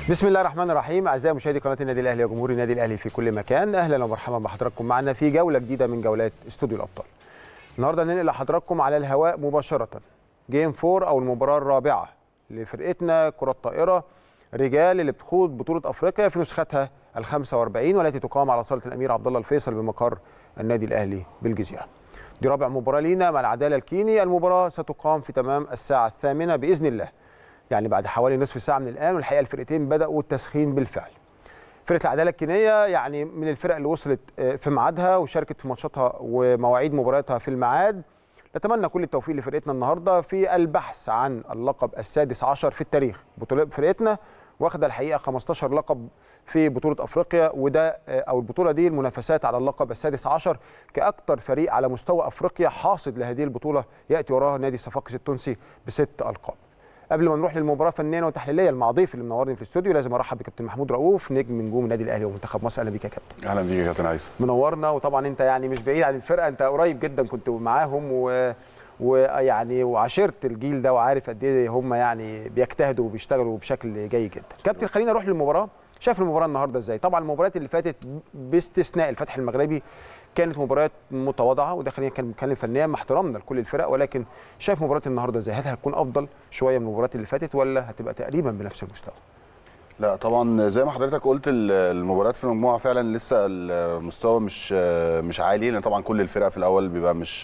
بسم الله الرحمن الرحيم اعزائي مشاهدي قناه النادي الاهلي وجمهور النادي الاهلي في كل مكان اهلا ومرحبا بحضراتكم معنا في جوله جديده من جولات استوديو الابطال النهارده ننقل لحضراتكم على الهواء مباشره جيم 4 او المباراه الرابعه لفرقتنا كره الطائره رجال اللي بتخوض بطوله افريقيا في نسختها ال 45 والتي تقام على صاله الامير عبد الله الفيصل بمقر النادي الاهلي بالجزيره. دي رابع مباراه لينا مع العداله الكيني، المباراه ستقام في تمام الساعه الثامنه باذن الله. يعني بعد حوالي نصف ساعه من الان والحقيقه الفرقتين بداوا التسخين بالفعل. فرقه العداله الكينيه يعني من الفرق اللي وصلت في ميعادها وشاركت في ماتشاتها ومواعيد مبارياتها في الميعاد. نتمنى كل التوفيق لفرقتنا النهارده في البحث عن اللقب السادس عشر في التاريخ. بطوله فرقتنا واخده الحقيقه 15 لقب في بطوله افريقيا وده او البطوله دي المنافسات على اللقب السادس عشر كاكثر فريق على مستوى افريقيا حاصد لهذه البطوله ياتي وراها نادي صفاقس التونسي بست القاب. قبل ما نروح للمباراه فنيا وتحليليه مع ضيف اللي منورني في الاستوديو لازم ارحب بكابتن محمود رؤوف نجم نجوم النادي الاهلي ومنتخب مصر اهلا بيك يا كابتن اهلا بيك يا كابتن عيسى منورنا وطبعا انت يعني مش بعيد عن الفرقه انت قريب جدا كنت معاهم و ويعني وعاشرت الجيل ده وعارف قد ايه هم يعني بيجتهدوا وبيشتغلوا بشكل جيد جدا كابتن خلينا نروح للمباراه شايف المباراه النهارده ازاي طبعا المباريات اللي فاتت باستثناء الفتح المغربي كانت مباريات متواضعه وده خلينا نتكلم فنيا مع احترامنا لكل الفرق ولكن شايف مباراه النهارده ازاي هل هتكون افضل شويه من المباريات اللي فاتت ولا هتبقى تقريبا بنفس المستوى لا طبعا زي ما حضرتك قلت المباريات في المجموعه فعلا لسه المستوى مش مش عالي لان طبعا كل الفرق في الاول بيبقى مش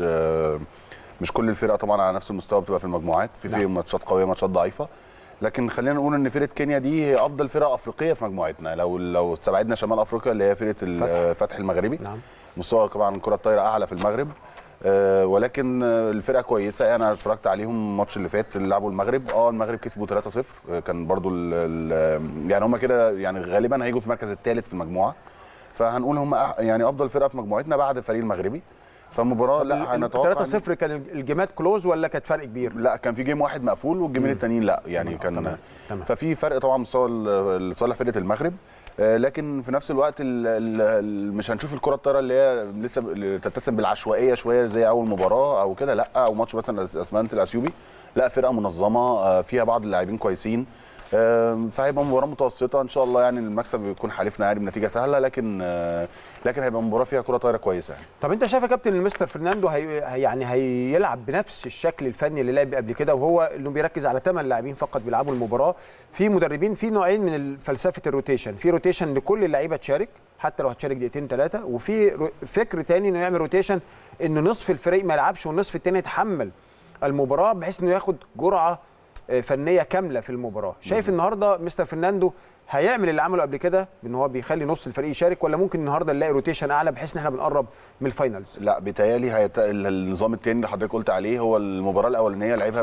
مش كل الفرق طبعا على نفس المستوى بتبقى في المجموعات في في ماتشات قويه ماتشات ضعيفه لكن خلينا نقول ان فرقه كينيا دي هي افضل فرقه افريقيه في مجموعتنا لو لو استبعدنا شمال افريقيا اللي هي فرقه الفتح المغربي نعم. مستوى طبعا الكره الطايره اعلى في المغرب أه ولكن الفرقه كويسه انا اتفرجت عليهم الماتش اللي فات اللي لعبوا المغرب اه المغرب كسبوا 3-0 كان برضو ال ال يعني هم كده يعني غالبا هيجوا في المركز الثالث في المجموعه فهنقول هم يعني افضل فرقه في مجموعتنا بعد الفريق المغربي فمباراه لا هنتوقع 3-0 كان الجيمات كلوز ولا كانت فرق كبير؟ لا كان في جيم واحد مقفول والجيمين التانيين لا يعني كان تمام. تمام. ففي فرق طبعا مستوى لصالح فرقه المغرب لكن في نفس الوقت ال ال مش هنشوف الكره الطايره اللي هي لسه تتسم بالعشوائيه شويه زي اول مباراه او كده لا او ماتش مثلا اسمنت الاثيوبي لا فرقه منظمه فيها بعض اللاعبين كويسين فهيبقى مباراه متوسطه ان شاء الله يعني المكسب يكون حالفنا يعني بنتيجه سهله لكن لكن هيبقى مباراه فيها كره طايره كويسه يعني. طب انت شايف يا كابتن مستر فرناندو هي يعني هيلعب بنفس الشكل الفني اللي لعب قبل كده وهو انه بيركز على ثمان لاعبين فقط بيلعبوا المباراه في مدربين في نوعين من فلسفه الروتيشن في روتيشن لكل اللعيبه تشارك حتى لو هتشارك دقيقتين ثلاثه وفي فكر تاني انه يعمل روتيشن انه نصف الفريق ما يلعبش والنصف الثاني يتحمل المباراه بحيث انه ياخد جرعه فنيه كامله في المباراه شايف النهارده مستر فرناندو هيعمل اللي عمله قبل كده ان هو بيخلي نص الفريق يشارك ولا ممكن النهارده نلاقي روتيشن اعلى بحيث ان احنا بنقرب من الفاينلز لا بيتهيألي هيت... النظام الثاني اللي حضرتك قلت عليه هو المباراه الاولانيه لعبها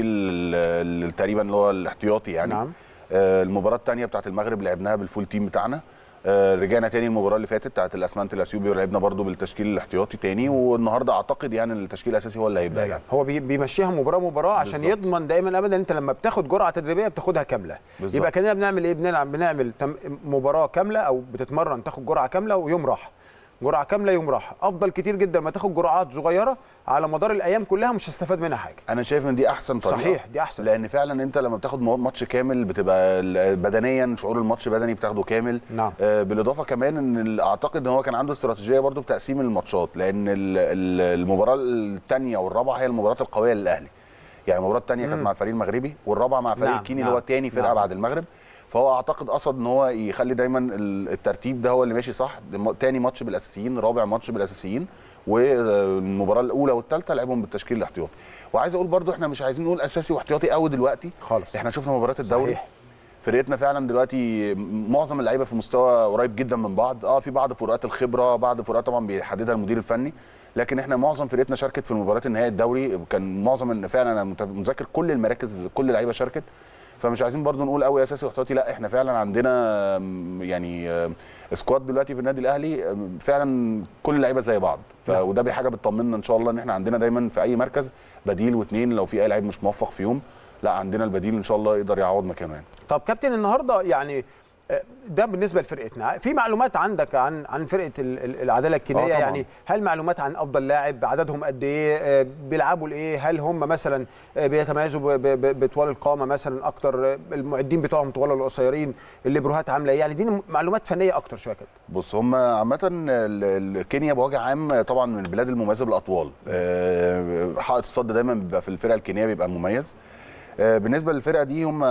بالتشكيل تقريبا اللي هو الاحتياطي يعني نعم. آه المباراه الثانيه بتاعت المغرب لعبناها بالفول تيم بتاعنا آه رجعنا تاني المباراه اللي فاتت بتاعت الاسمنت الاثيوبي ولعبنا برده بالتشكيل الاحتياطي تاني والنهارده اعتقد يعني التشكيل الاساسي هو اللي هيبدا يعني. هو بيمشيها مباراه مباراه عشان بالزبط. يضمن دايما ابدا انت لما بتاخد جرعه تدريبيه بتاخدها كامله بالزبط. يبقى كاننا بنعمل ايه بنلعب بنعمل مباراه كامله او بتتمرن تاخد جرعه كامله ويوم راحه جرعه كامله يوم راحه افضل كتير جدا ما تاخد جرعات صغيره على مدار الايام كلها مش هستفاد منها حاجه انا شايف ان دي احسن طريقه صحيح دي احسن لان فعلا انت لما بتاخد ماتش كامل بتبقى بدنيا شعور الماتش بدني بتاخده كامل نعم. آه بالاضافه كمان ان اعتقد ان هو كان عنده استراتيجيه برده في تقسيم الماتشات لان المباراه الثانيه والرابعه هي المباراه القويه للاهلي يعني المباراه الثانيه كانت مع الفريق المغربي والرابعه مع فريق نعم. الكيني نعم. اللي هو ثاني فرقه نعم. بعد المغرب فهو اعتقد قصد ان هو يخلي دايما الترتيب ده هو اللي ماشي صح تاني ماتش بالاساسيين رابع ماتش بالاساسيين والمباراه الاولى والثالثه لعبهم بالتشكيل الاحتياطي وعايز اقول برضو احنا مش عايزين نقول اساسي واحتياطي قوي دلوقتي خالص احنا شفنا مباريات الدوري صحيح. فرقتنا فعلا دلوقتي معظم اللعيبه في مستوى قريب جدا من بعض اه في بعض فروقات الخبره بعض فروقات طبعا بيحددها المدير الفني لكن احنا معظم فرقتنا شاركت في مباريات النهائي الدوري كان معظم فعلا انا متذكر كل المراكز كل اللعيبه شاركت فمش عايزين برضو نقول قوي اساسي واحتياطي لا احنا فعلا عندنا يعني سكواد دلوقتي في النادي الاهلي فعلا كل اللعيبه زي بعض وده حاجه بتطمنا ان شاء الله ان احنا عندنا دايما في اي مركز بديل واثنين لو في اي لعيب مش موفق فيهم لا عندنا البديل ان شاء الله يقدر يعوض مكانه يعني طب كابتن النهارده يعني ده بالنسبه لفرقتنا في معلومات عندك عن عن فرقه ال- ال- العداله الكينيه آه طبعاً. يعني هل معلومات عن افضل لاعب عددهم قد ايه آه، بيلعبوا لايه هل هم مثلا آه، بيتميزوا ب- ب- ب- بطوال القامه مثلا اكتر آه، المعدين بتوعهم طوال ولا قصيرين الليبروهات عامله ايه يعني دي معلومات فنيه اكتر شويه كده بص هم عامة ال- ال- كينيا بوجه عام طبعا من البلاد المميزة بالأطوال آه، حائط الصد دايما بيبقى في الفرقة الكينية بيبقى مميز آه، بالنسبة للفرقة دي هم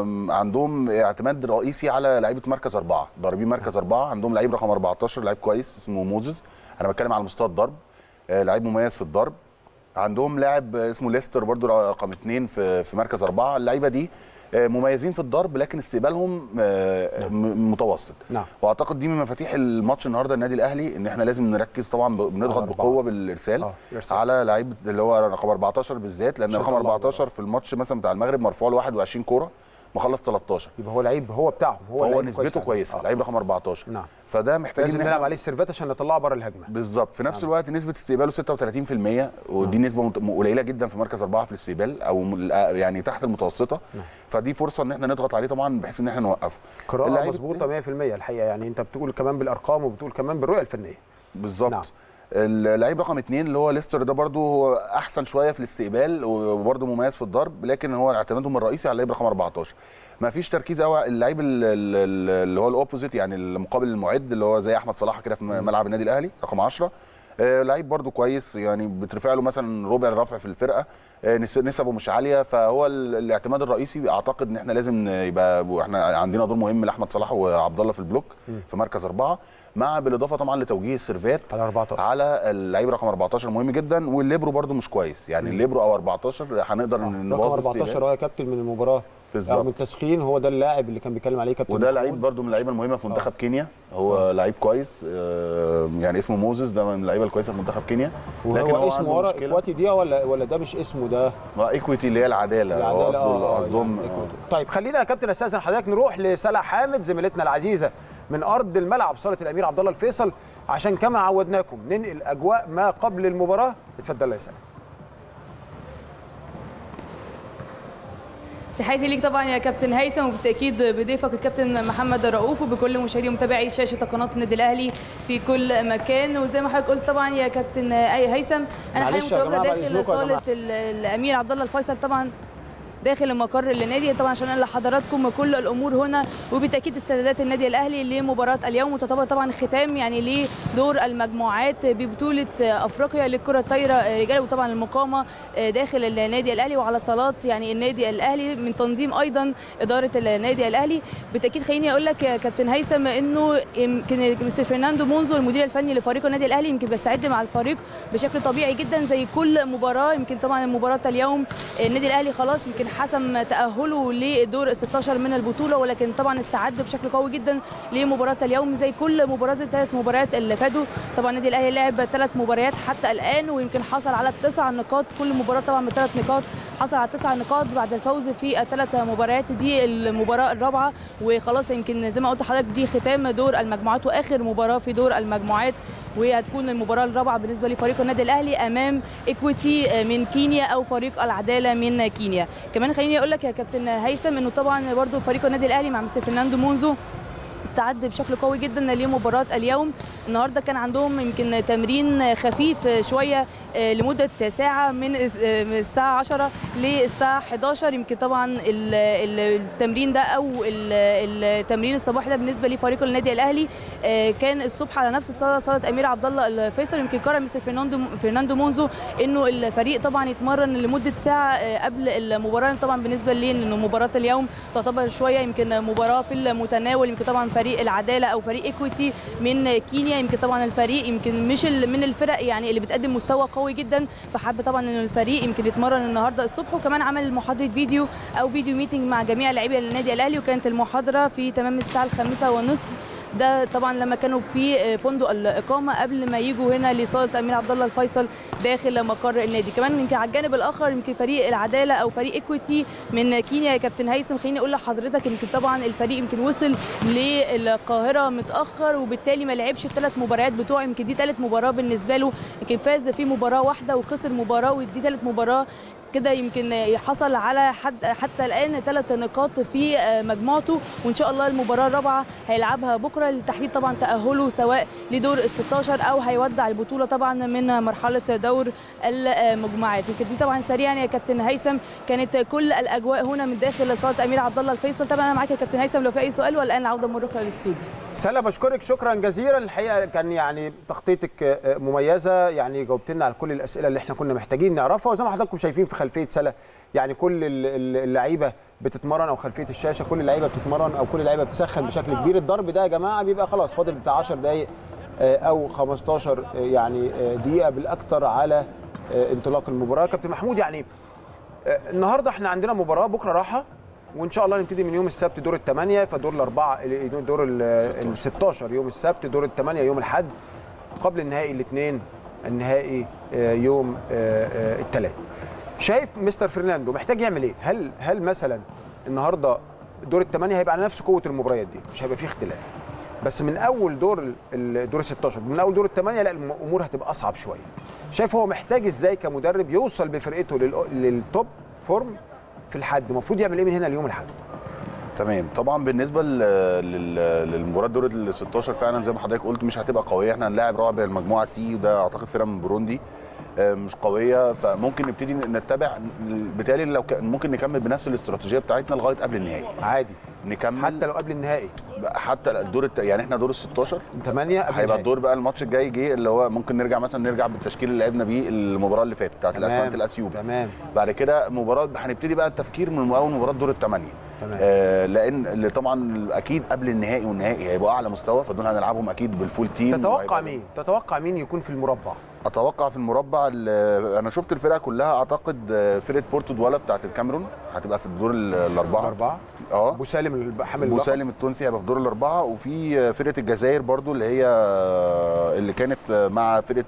عندهم اعتماد رئيسي على لعيبة مركز أربعة ضاربين مركز أربعة عندهم لعيب رقم 14 لعيب كويس اسمه موزز أنا بتكلم على مستوى الضرب آه، لعيب مميز في الضرب عندهم لاعب اسمه ليستر برضو رقم اثنين في في مركز أربعة اللعيبة دي آه، مميزين في الضرب لكن استقبالهم آه، م- متوسط نعم واعتقد دي من مفاتيح الماتش النهارده النادي الاهلي ان احنا لازم نركز طبعا ب- بنضغط على أربعة. بقوه بالارسال آه، الإرسال. على لعيب اللي هو رقم 14 بالذات لان شد رقم الله 14 في الماتش مثلا بتاع المغرب مرفوع له 21 كوره مخلص 13 يبقى هو لعيب هو بتاعهم هو فهو لعيب نسبته كويس كويسه آه. لعيب رقم 14 نعم فده محتاجين لازم إن إحنا- نلعب عليه السيرفات عشان نطلعه بره الهجمه بالظبط في نفس الوقت نسبه استقباله 36% ودي نسبه مت- قليله جدا في مركز اربعه في الاستقبال او م- يعني تحت المتوسطه فدي فرصه ان احنا نضغط عليه طبعا بحيث ان احنا نوقفه قراءه اللعيب مظبوطه 100% الحقيقه يعني انت بتقول كمان بالارقام وبتقول كمان بالرؤيه الفنيه بالظبط نعم. نعم. اللعيب رقم اثنين اللي هو ليستر ده برضو هو احسن شويه في الاستقبال وبرضو مميز في الضرب لكن هو اعتمادهم الرئيسي على اللعيب رقم 14 ما فيش تركيز قوي اللعيب ال- ال- اللي هو الاوبوزيت يعني المقابل المعد اللي هو زي احمد صلاح كده في ملعب النادي الاهلي رقم 10 آه، لعيب برضو كويس يعني بترفع له مثلا ربع الرفع في الفرقه آه، نس- نسبه مش عاليه فهو ال- الاعتماد الرئيسي اعتقد ان احنا لازم يبقى احنا عندنا دور مهم لاحمد صلاح وعبد الله في البلوك في مركز اربعه مع بالاضافه طبعا لتوجيه السيرفات على 14 على اللعيب رقم 14 مهم جدا والليبرو برده مش كويس يعني الليبرو او 14 هنقدر رقم نبوظ 14 الاستقبال. هو كابتن من المباراه بالظبط. او من التسخين هو ده اللاعب اللي كان بيتكلم عليه كابتن وده محمود. لعيب برده من اللعيبه المهمه في منتخب كينيا هو لعيب كويس آه، يعني اسمه موزس ده من اللعيبه الكويسه في منتخب كينيا وهو اسمه عنده ورا مشكلة. اكواتي دي ولا ولا ده مش اسمه ده ايكويتي اللي هي العداله هو العداله قصده- اه قصدهم يعني آه. إيكواتي. طيب خلينا يا كابتن استاذن حضرتك نروح لسلا حامد زميلتنا العزيزه من ارض الملعب صاله الامير عبد الله الفيصل عشان كما عودناكم ننقل اجواء ما قبل المباراه اتفضل يا سلام تحياتي ليك طبعا يا كابتن هيثم وبالتاكيد بضيفك الكابتن محمد رؤوف وبكل مشاهدي ومتابعي شاشه قناه النادي الاهلي في كل مكان وزي ما حضرتك قلت طبعا يا كابتن اي هيثم انا حاليا معلش يا جماعة، متواجده بعد داخل إذنكم يا صاله ال- الامير عبد الله الفيصل طبعا داخل المقر النادي طبعا عشان انقل لحضراتكم كل الامور هنا وبالتاكيد استعدادات النادي الاهلي لمباراه اليوم وتعتبر طبعا ختام يعني لدور المجموعات ببطوله افريقيا للكره الطايره رجال وطبعا المقامه داخل النادي الاهلي وعلى صالات يعني النادي الاهلي من تنظيم ايضا اداره النادي الاهلي بالتاكيد خليني اقول لك يا كابتن هيثم انه يمكن مستر فرناندو مونزو المدير الفني لفريق النادي الاهلي يمكن بيستعد مع الفريق بشكل طبيعي جدا زي كل مباراه يمكن طبعا مباراه اليوم النادي الاهلي خلاص يمكن حسم تاهله لدور ال 16 من البطوله ولكن طبعا استعد بشكل قوي جدا لمباراه اليوم زي كل مباراه زي الثلاث مباريات اللي فاتوا طبعا النادي الاهلي لعب ثلاث مباريات حتى الان ويمكن حصل على تسع نقاط كل مباراه طبعا بثلاث نقاط حصل على تسع نقاط بعد الفوز في الثلاث مباريات دي المباراه الرابعه وخلاص يمكن زي ما قلت لحضرتك دي ختام دور المجموعات واخر مباراه في دور المجموعات وهتكون المباراه الرابعه بالنسبه لفريق النادي الاهلي امام ايكويتي من كينيا او فريق العداله من كينيا كمان خليني اقول لك يا كابتن هيثم انه طبعا برضو فريق النادي الاهلي مع مستر فرناندو مونزو استعد بشكل قوي جدا لمباراه اليوم النهارده كان عندهم يمكن تمرين خفيف شويه لمده ساعه من الساعه 10 للساعه 11 يمكن طبعا التمرين ده او التمرين الصباحي ده بالنسبه لفريق النادي الاهلي كان الصبح على نفس الصاله صاله امير عبد الله الفيصل يمكن قرر مستر فرناندو فرناندو مونزو انه الفريق طبعا يتمرن لمده ساعه قبل المباراه طبعا بالنسبه ليه لانه مباراه اليوم تعتبر شويه يمكن مباراه في المتناول يمكن طبعا فريق العداله او فريق ايكويتي من كينيا يمكن طبعا الفريق يمكن مش من الفرق يعني اللي بتقدم مستوى قوي جدا فحب طبعا ان الفريق يمكن يتمرن النهارده الصبح وكمان عمل محاضره فيديو او فيديو ميتنج مع جميع لاعبي النادي الاهلي وكانت المحاضره في تمام الساعه الخامسة ونصف ده طبعا لما كانوا في فندق الاقامه قبل ما يجوا هنا لصاله امير عبد الله الفيصل داخل مقر النادي كمان يمكن على الجانب الاخر يمكن فريق العداله او فريق ايكويتي من كينيا يا كابتن هيثم خليني اقول لحضرتك يمكن طبعا الفريق يمكن وصل للقاهره متاخر وبالتالي ما لعبش الثلاث مباريات بتوعه يمكن دي ثالث مباراه بالنسبه له يمكن فاز في مباراه واحده وخسر مباراه ودي ثالث مباراه كده يمكن حصل على حد حتى الان ثلاث نقاط في مجموعته وان شاء الله المباراه الرابعه هيلعبها بكره لتحديد طبعا تاهله سواء لدور ال 16 او هيودع البطوله طبعا من مرحله دور المجموعات يمكن دي طبعا سريعا يا كابتن هيثم كانت كل الاجواء هنا من داخل صاله امير عبد الله الفيصل طبعا انا معاك يا كابتن هيثم لو في اي سؤال والان العوده مره اخرى للاستوديو سلا بشكرك شكرا جزيلا الحقيقه كان يعني تغطيتك مميزه يعني جاوبت لنا على كل الاسئله اللي احنا كنا محتاجين نعرفها وزي ما حضراتكم شايفين في خلفيه سلا يعني كل اللعيبه بتتمرن او خلفيه الشاشه كل اللعيبه بتتمرن او كل اللعيبه بتسخن بشكل كبير الضرب ده يا جماعه بيبقى خلاص فاضل بتاع 10 دقائق او 15 يعني دقيقه بالاكثر على انطلاق المباراه كابتن محمود يعني النهارده احنا عندنا مباراه بكره راحه وان شاء الله نبتدي من يوم السبت دور الثمانيه فدور الاربعه دور ال 16 يوم السبت دور الثمانيه يوم الاحد قبل النهائي الاثنين النهائي يوم الثلاث شايف مستر فرناندو محتاج يعمل ايه هل هل مثلا النهارده دور الثمانيه هيبقى على نفس قوه المباريات دي مش هيبقى فيه اختلاف بس من اول دور الدور ال 16 من اول دور الثمانيه لا الامور هتبقى اصعب شويه شايف هو محتاج ازاي كمدرب يوصل بفرقته للتوب فورم في الحد المفروض يعمل ايه من هنا ليوم الاحد تمام طبعا بالنسبه للمباراه دور ال 16 فعلا زي ما حضرتك قلت مش هتبقى قويه احنا هنلاعب رابع المجموعه سي وده اعتقد فرقه من بوروندي مش قويه فممكن نبتدي نتبع بالتالي لو ممكن نكمل بنفس الاستراتيجيه بتاعتنا لغايه قبل النهائي عادي نكمل حتى لو قبل النهائي حتى الدور الت... يعني احنا دور ال 16 8 قبل هيبقى الدور بقى الماتش الجاي جه اللي هو ممكن نرجع مثلا نرجع بالتشكيل اللي لعبنا بيه المباراه اللي فاتت بتاعت الاسمنت الاسيوب تمام بعد كده مباراه هنبتدي بقى التفكير من اول مباراه دور الثمانيه تمام آه لان اللي طبعا اكيد قبل النهائي والنهائي هيبقوا اعلى مستوى فدول هنلعبهم اكيد بالفول تيم تتوقع مين تتوقع مين يكون في المربع اتوقع في المربع انا شفت الفرقه كلها اعتقد فرقه بورتو دوالا بتاعت الكاميرون هتبقى في الدور الاربعه الاربعه اه ابو سالم حامل ابو سالم التونسي هيبقى في دور الاربعه وفي فرقه الجزائر برضو اللي هي اللي كانت مع فرقه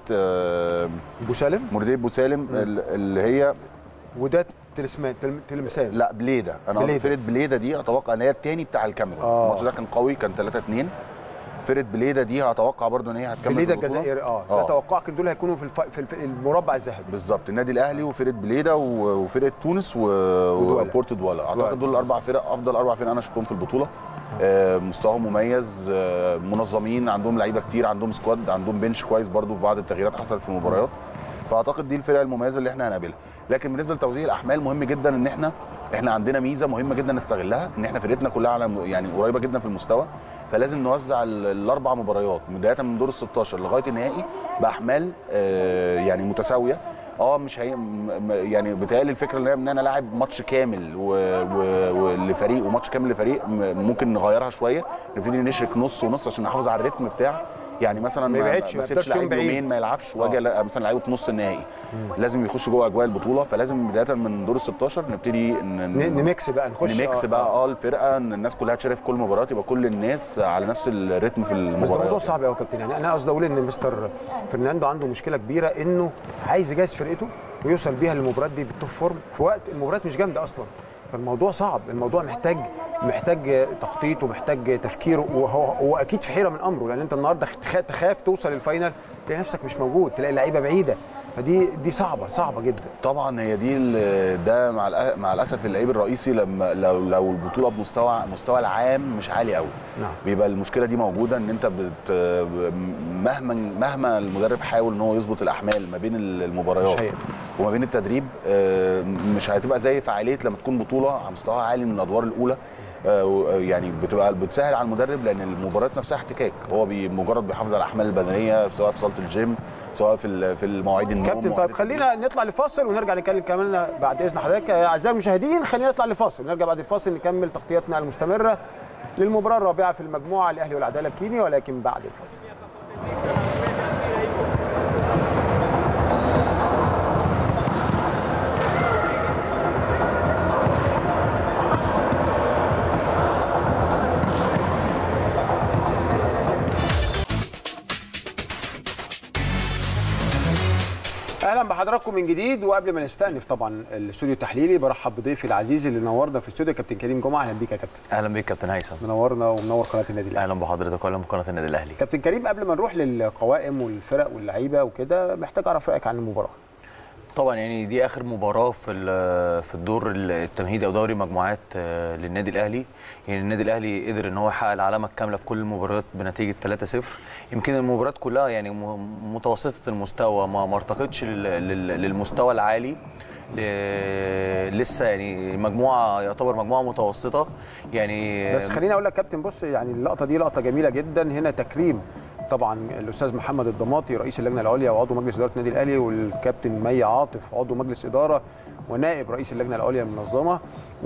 ابو سالم مرديه ابو سالم اللي هي وده تلسمان تلمسان لا بليده انا بليدة. فرقه بليده دي اتوقع ان هي الثاني بتاع الكاميرون آه. الماتش ده كان قوي كان 3 2 فرقه بليده دي هتوقع برضو ان هي هتكمل بليده الجزائر اه, آه. ده توقعك ان دول هيكونوا في, الف... في المربع الذهبي بالظبط النادي الاهلي وفرقه بليده وفرقه تونس و... وبورتو دوالا اعتقد دول الاربع فرق افضل اربع فرق انا شفتهم في البطوله آه مستواهم مميز آه منظمين عندهم لعيبه كتير عندهم سكواد عندهم بنش كويس برضو في بعض التغييرات حصلت في المباريات فاعتقد دي الفرق المميزه اللي احنا هنقابلها لكن بالنسبه لتوزيع الاحمال مهم جدا ان احنا احنا عندنا ميزه مهمه جدا نستغلها ان احنا فرقتنا كلها على يعني قريبه جدا في المستوى فلازم نوزع الاربع مباريات بدايه من دور ال 16 لغايه النهائي باحمال آه يعني متساويه اه مش هي يعني بتهيألي الفكره اللي هي ان انا لاعب ماتش كامل ولفريق وماتش كامل لفريق ممكن نغيرها شويه نبتدي نشرك نص ونص عشان نحافظ على الريتم بتاع يعني مثلا ما يبعدش ما اسيبش لعيب يومين ما يلعبش واجي مثلا لعيبه في نص النهائي لازم يخش جوه اجواء البطوله فلازم بدايه من دور ال 16 نبتدي نميكس بقى نخش نميكس بقى اه الفرقه ان الناس كلها تشارك في كل مباراه يبقى كل الناس على نفس الريتم في المباراه بس ده موضوع صعب قوي يا كابتن يعني انا قصدي اقول ان مستر فرناندو عنده مشكله كبيره انه عايز يجهز فرقته ويوصل بيها للمباريات دي بالتوب فورم في وقت المباريات مش جامده اصلا فالموضوع صعب الموضوع محتاج محتاج تخطيط ومحتاج تفكير وهو هو اكيد في حيره من امره لان انت النهارده تخاف توصل الفاينل تلاقي نفسك مش موجود تلاقي اللعيبه بعيده فدي دي صعبه صعبه جدا طبعا هي دي ده مع مع الاسف اللعيب الرئيسي لما لو لو البطوله بمستوى مستوى العام مش عالي قوي نعم. بيبقى المشكله دي موجوده ان انت بت مهما مهما المدرب حاول ان هو يظبط الاحمال ما بين المباريات وما بين التدريب مش هتبقى زي فعاليه لما تكون بطوله على مستوى عالي من الادوار الاولى يعني بتبقى بتسهل على المدرب لان المباريات نفسها احتكاك هو مجرد بيحافظ على الاحمال البدنيه سواء في صاله الجيم سواء في في المواعيد النوم كابتن طيب خلينا نطلع لفاصل ونرجع نتكلم كمان بعد اذن حضرتك اعزائي المشاهدين خلينا نطلع لفاصل ونرجع بعد الفاصل نكمل تغطيتنا المستمره للمباراه الرابعه في المجموعه الاهلي والعداله الكيني ولكن بعد الفاصل اهلا بحضراتكم من جديد وقبل ما نستأنف طبعا الاستوديو التحليلي برحب بضيفي العزيز اللي نورنا في الاستوديو كابتن كريم جمعه اهلا بيك يا كابتن اهلا بيك كابتن هيثم منورنا ومنور قناه النادي الاهلي اهلا بحضرتك واهلا بقناه النادي الاهلي كابتن كريم قبل ما نروح للقوائم والفرق واللعيبه وكده محتاج اعرف رايك عن المباراه طبعا يعني دي اخر مباراه في ال- في الدور التمهيدي او دوري مجموعات آه، للنادي الاهلي يعني النادي الاهلي قدر ان هو يحقق العلامه الكامله في كل المباريات بنتيجه 3-0 يمكن المباريات كلها يعني م- متوسطه المستوى ما ما ارتقتش لل- لل- للمستوى العالي ل- لسه يعني مجموعه يعتبر مجموعه متوسطه يعني بس خليني اقول لك كابتن بص يعني اللقطه دي لقطه جميله جدا هنا تكريم طبعا الاستاذ محمد الضماطي رئيس اللجنه العليا وعضو مجلس اداره النادي الاهلي والكابتن مي عاطف عضو مجلس اداره ونائب رئيس اللجنه العليا المنظمه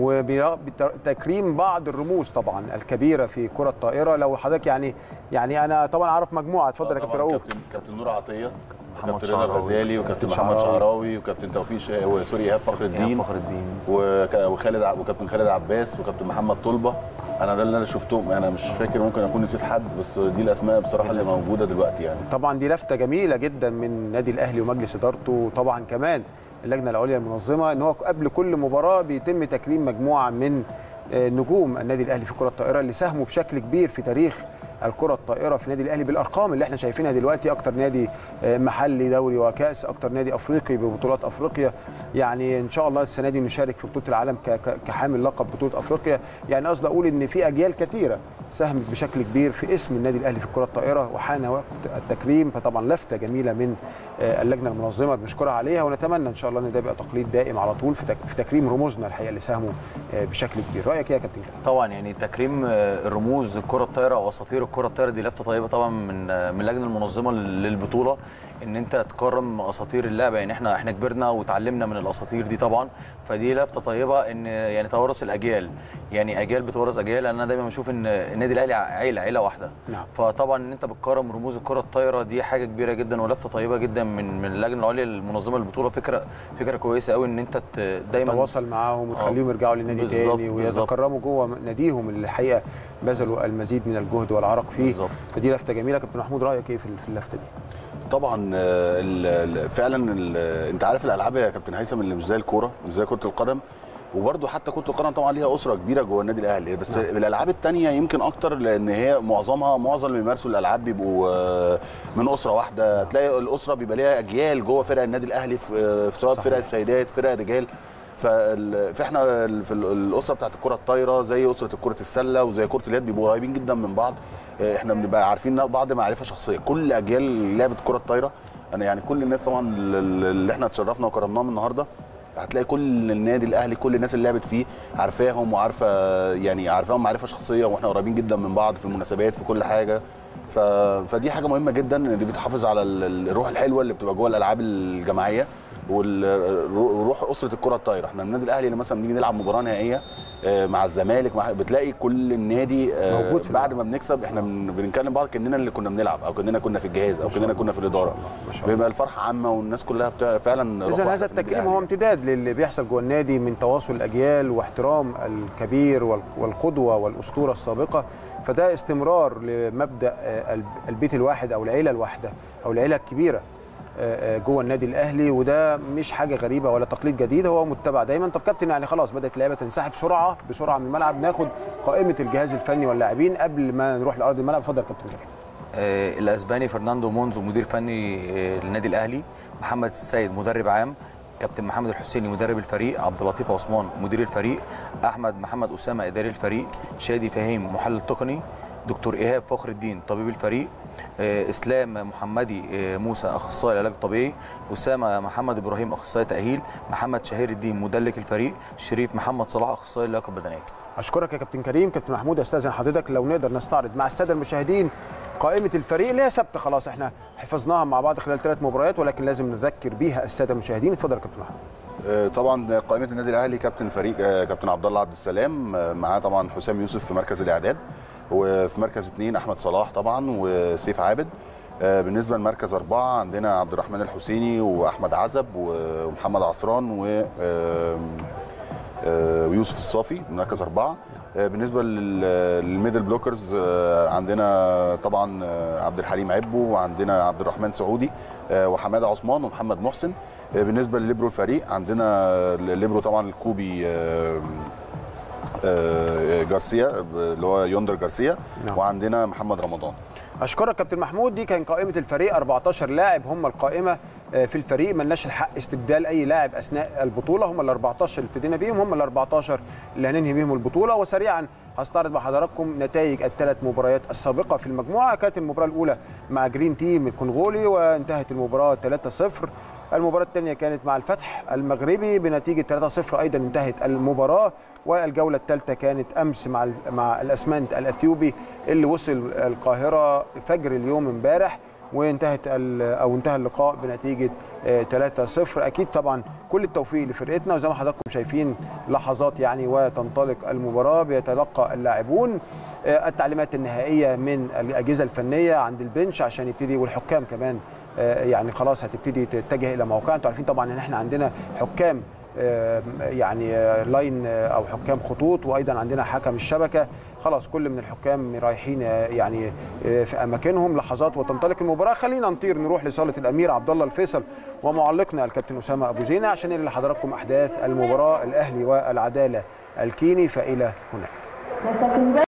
وبتكريم بعض الرموز طبعا الكبيره في كره الطائره لو حضرتك يعني يعني انا طبعا اعرف مجموعه اتفضل يا كابتن رؤوف كابتن كابتن نور عطيه محمد كابتن رضا شعراوي. الغزالي وكابتن كابتن محمد شعراوي. شعراوي وكابتن توفيق شا... وسوري ايهاب فخر الدين فخر الدين وك- وخالد ع- وكابتن خالد عباس وكابتن محمد طلبه انا ده اللي انا شفتهم انا مش فاكر ممكن اكون نسيت حد بس دي الاسماء بصراحه اللي موجوده دلوقتي يعني طبعا دي لفته جميله جدا من النادي الاهلي ومجلس ادارته طبعا كمان اللجنه العليا المنظمه ان هو قبل كل مباراه بيتم تكريم مجموعه من آه، نجوم النادي الاهلي في كره الطائره اللي ساهموا بشكل كبير في تاريخ الكره الطائره في النادي الاهلي بالارقام اللي احنا شايفينها دلوقتي اكتر نادي آه، محلي دوري وكاس اكتر نادي افريقي ببطولات افريقيا يعني ان شاء الله السنه دي نشارك في بطوله العالم ك- ك- كحامل لقب بطوله افريقيا يعني قصدي اقول ان في اجيال كثيره ساهمت بشكل كبير في اسم النادي الاهلي في الكره الطائره وحان وقت التكريم فطبعا لفته جميله من آه، اللجنه المنظمه بنشكرها عليها ونتمنى ان شاء الله ان ده يبقى تقليد دائم على طول في تك- في تكريم رموزنا الحقيقه اللي ساهموا آه، بشكل كبير رايك ايه يا كابتن كريم؟ طبعا يعني تكريم آه، الرموز الكره الطايره او اساطير الكره الطايره دي لفته طيبه طبعا من آه، من اللجنه المنظمه للبطوله ان انت تكرم اساطير اللعبه يعني احنا احنا كبرنا وتعلمنا من الاساطير دي طبعا فدي لفته طيبه ان يعني توارث الاجيال يعني اجيال بتورث اجيال انا دايما بشوف ان النادي الاهلي عيله عيله واحده نعم. فطبعا ان انت بتكرم رموز الكره الطايره دي حاجه كبيره جدا ولفته طيبه جدا من من اللجنه العليا المنظمه للبطوله فكره فكره كويسه قوي ان انت ت- دايما تواصل معاهم وتخليهم يرجعوا للنادي بالظبط، تاني بالظبط. ويتكرموا جوه ناديهم اللي الحقيقه بذلوا المزيد من الجهد والعرق فيه بالظبط. فدي لفته جميله كابتن محمود رايك ايه في في اللفته دي؟ طبعا آه، ال- ال- فعلا ال- انت عارف الالعاب يا كابتن هيثم اللي مش زي الكوره مش زي كره القدم وبرده حتى كره القدم طبعا ليها اسره كبيره جوه النادي الاهلي بس نعم. الالعاب الثانيه يمكن اكتر لان هي معظمها معظم اللي بيمارسوا الالعاب بيبقوا آه، من اسره واحده تلاقي الاسره بيبقى ليها اجيال جوه فرق النادي الاهلي في آه، في سواء صحيح. فرق السيدات فرق الرجال فال- فاحنا ال- في ال- الاسره بتاعت الكره الطايره زي اسره كره السله وزي كره اليد بيبقوا قريبين جدا من بعض آه، احنا بنبقى عارفين بعض معرفه شخصيه كل اجيال لعبه كره الطايره انا يعني كل الناس طبعا ال- ال- اللي احنا اتشرفنا وكرمناهم النهارده هتلاقي كل النادي الاهلي كل الناس اللي لعبت فيه عارفاهم وعارفه يعني عارفاهم معرفه شخصيه واحنا قريبين جدا من بعض في المناسبات في كل حاجه ف... فدي حاجه مهمه جدا ان دي بتحافظ على ال- ال- الروح الحلوه اللي بتبقى جوه الالعاب الجماعيه وروح اسره الكره الطايره احنا النادي الاهلي لما مثلا بنيجي نلعب مباراه نهائيه آه، مع الزمالك مع بتلاقي كل النادي آه، موجود في بعد الملعب. ما بنكسب احنا بن- بنتكلم بعض كاننا اللي كنا بنلعب او كاننا كنا في الجهاز او ما شاء كاننا الله، كنا في ما شاء الاداره الله، ما شاء الله. بيبقى الفرحه عامه والناس كلها بتا... فعلا روح اذا واحدة هذا في النادي التكريم الأهلي. هو امتداد للي بيحصل جوه النادي من تواصل الاجيال واحترام الكبير وال- والقدوه والاسطوره السابقه فده استمرار لمبدا آه، الب- البيت الواحد او العيله الواحده او العيله الكبيره آه، آه، جوه النادي الاهلي وده مش حاجه غريبه ولا تقليد جديد هو متبع دايما طب كابتن يعني خلاص بدات اللعيبه تنسحب بسرعه بسرعه من الملعب ناخد قائمه الجهاز الفني واللاعبين قبل ما نروح لارض الملعب اتفضل يا كابتن كريم آه، الاسباني فرناندو مونزو مدير فني آه، للنادي الاهلي محمد السيد مدرب عام كابتن محمد الحسيني مدرب الفريق عبد اللطيف عثمان مدير الفريق احمد محمد اسامه اداري الفريق شادي فهيم محلل تقني دكتور ايهاب فخر الدين طبيب الفريق آه، اسلام محمدي آه، موسى اخصائي العلاج الطبيعي اسامه محمد ابراهيم اخصائي تاهيل محمد شهير الدين مدلك الفريق شريف محمد صلاح اخصائي اللياقه البدنيه اشكرك يا كابتن كريم كابتن محمود استاذن حضرتك لو نقدر نستعرض مع الساده المشاهدين قائمه الفريق اللي هي ثابته خلاص احنا حفظناها مع بعض خلال ثلاث مباريات ولكن لازم نذكر بيها الساده المشاهدين اتفضل يا كابتن محمود آه، طبعا قائمه النادي الاهلي كابتن الفريق آه، كابتن عبد الله عبد السلام آه، معاه طبعا حسام يوسف في مركز الاعداد وفي مركز اثنين احمد صلاح طبعا وسيف عابد آه، بالنسبه لمركز اربعه عندنا عبد الرحمن الحسيني واحمد عزب ومحمد عصران و آم، آه، ويوسف الصافي من مركز اربعه آه، بالنسبه لل- للميدل بلوكرز آه، عندنا طبعا آه، عبد الحليم عبو وعندنا عبد الرحمن سعودي آه، وحماده عثمان ومحمد محسن آه، بالنسبه لليبرو الفريق عندنا الليبرو طبعا الكوبي آه، آه، جارسيا اللي هو يوندر جارسيا نعم. وعندنا محمد رمضان اشكرك كابتن محمود دي كان قائمه الفريق 14 لاعب هم القائمه آه، في الفريق ملناش الحق استبدال اي لاعب اثناء البطوله هم ال 14 اللي ابتدينا بيهم هم ال 14 اللي هننهي بيهم البطوله وسريعا هستعرض مع حضراتكم نتائج الثلاث مباريات السابقه في المجموعه كانت المباراه الاولى مع جرين تيم الكونغولي وانتهت المباراه 3-0 المباراة الثانية كانت مع الفتح المغربي بنتيجة 3-0 أيضا انتهت المباراة والجولة الثالثة كانت أمس مع ال- مع الأسمنت الأثيوبي اللي وصل القاهرة فجر اليوم امبارح وانتهت ال- أو انتهى اللقاء بنتيجة آه، 3-0 أكيد طبعا كل التوفيق لفرقتنا وزي ما حضراتكم شايفين لحظات يعني وتنطلق المباراة بيتلقى اللاعبون آه، التعليمات النهائية من الأجهزة الفنية عند البنش عشان يبتدي والحكام كمان آه، يعني خلاص هتبتدي تتجه الى موقعها انتوا عارفين طبعا ان احنا عندنا حكام آه، يعني آه، لاين آه، او حكام خطوط وايضا عندنا حكم الشبكه خلاص كل من الحكام رايحين آه، يعني آه، في اماكنهم لحظات وتنطلق المباراه خلينا نطير نروح لصاله الامير عبد الله الفيصل ومعلقنا الكابتن اسامه ابو زينه عشان ننقل لحضراتكم احداث المباراه الاهلي والعداله الكيني فالى هناك